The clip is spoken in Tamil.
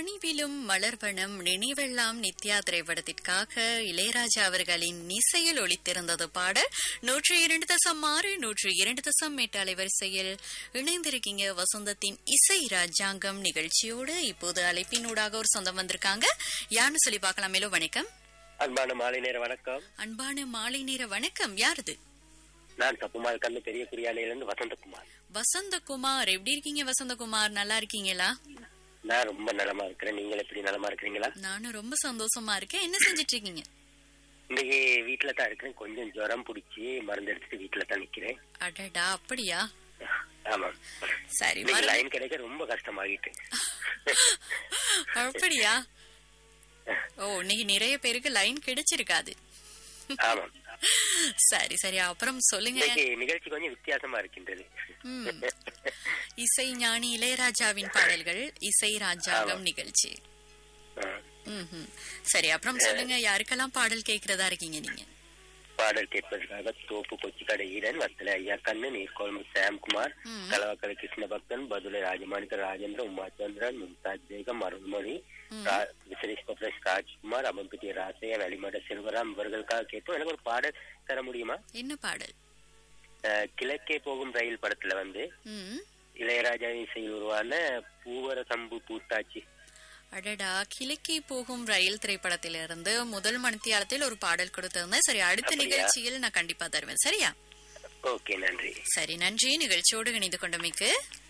நினைவிலும் மலர்வனம் நினைவெல்லாம் நித்யா திரைப்படத்திற்காக இளையராஜா அவர்களின் இசையில் ஒளித்திருந்தது பாடல் நூற்றி இரண்டு தசம் ஆறு நூற்றி இரண்டு தசம் எட்டு அலைவரிசையில் இணைந்திருக்கீங்க வசந்தத்தின் இசை ராஜாங்கம் நிகழ்ச்சியோடு இப்போது அழைப்பினூடாக ஒரு சொந்தம் வந்திருக்காங்க யாருன்னு சொல்லி பார்க்கலாம் மேலோ வணக்கம் அன்பான மாலை நேர வணக்கம் அன்பான மாலை நேர வணக்கம் யாருது நான் தப்புமால் கண்ணு பெரிய குறியாலையிலிருந்து வசந்தகுமார் வசந்தகுமார் எப்படி இருக்கீங்க வசந்தகுமார் நல்லா இருக்கீங்களா நான் ரொம்ப நலமா இருக்கிறேன் நீங்கள் எப்படி நலமா இருக்கிறீங்களா நானும் ரொம்ப சந்தோஷமா இருக்கேன் என்ன செஞ்சிட்டு இருக்கீங்க இன்னைக்கு வீட்டுல தான் இருக்கிறேன் கொஞ்சம் ஜுரம் பிடிச்சி மருந்து எடுத்துட்டு வீட்டுல தான் நிக்கிறேன் அடடா அப்படியா ஆமா சரி இன்னைக்கு மருந்து- லைன் கிடைக்க ரொம்ப கஷ்டமாகிட்டு அப்படியா ஓ இன்னைக்கு நிறைய பேருக்கு லைன் கிடைச்சிருக்காது ஆமா சரி சரி அப்புறம் சொல்லுங்க இன்னைக்கு நிகழ்ச்சி கொஞ்சம் வித்தியாசமா இருக்கின்றது ம். இசை ஞானி இளையராஜாவின் பாடல்கள் இசை ராஜாங்கம் நிகழ்ச்சி ஆ. ம்ஹும். சரி அப்புறம் சொல்லுங்க யாருக்கெல்லாம் பாடல் கேக்குறதா இருக்கீங்க நீங்க பாடல் கேட்பதற்காக தோப்பு கொச்சிக்கடை ஈரன் வத்தலை ஐயா கண்ணு நீர்கோளம் சாம்குமார் ம். கலவக்கலை கிருஷ்ணபக்தன் பதுளை ராஜமாணிக்க ராஜேந்திர உமாச்சந்திரன் மும்தாஜ் பேகம் அருள்மொழி ரா- விசரேஷ் பிரதேஷ் ராஜ்குமார் அமன்பட்டி ராசையா வெளிமட செல்வராம் இவர்களுக்காக கேட்போம் எனக்கு ஒரு பாடல் தர முடியுமா என்ன பாடல் அஹ், கிழக்கே போகும் ரயில் படத்துல வந்து ம் இளையராஜா இசையில் உருவான பூவர சம்பு பூத்தாச்சி அடடா கிழக்கே போகும் ரயில் திரைப்படத்திலிருந்து முதல் மணித்தியாலத்தில் ஒரு பாடல் கொடுத்திருந்தேன் சரி அடுத்த அப்படியா? நிகழ்ச்சியில் நான் கண்டிப்பா தருவேன் சரியா ஓகே நன்றி சரி நன்றி நிகழ்ச்சியோடு இணைந்து கொண்டமைக்கு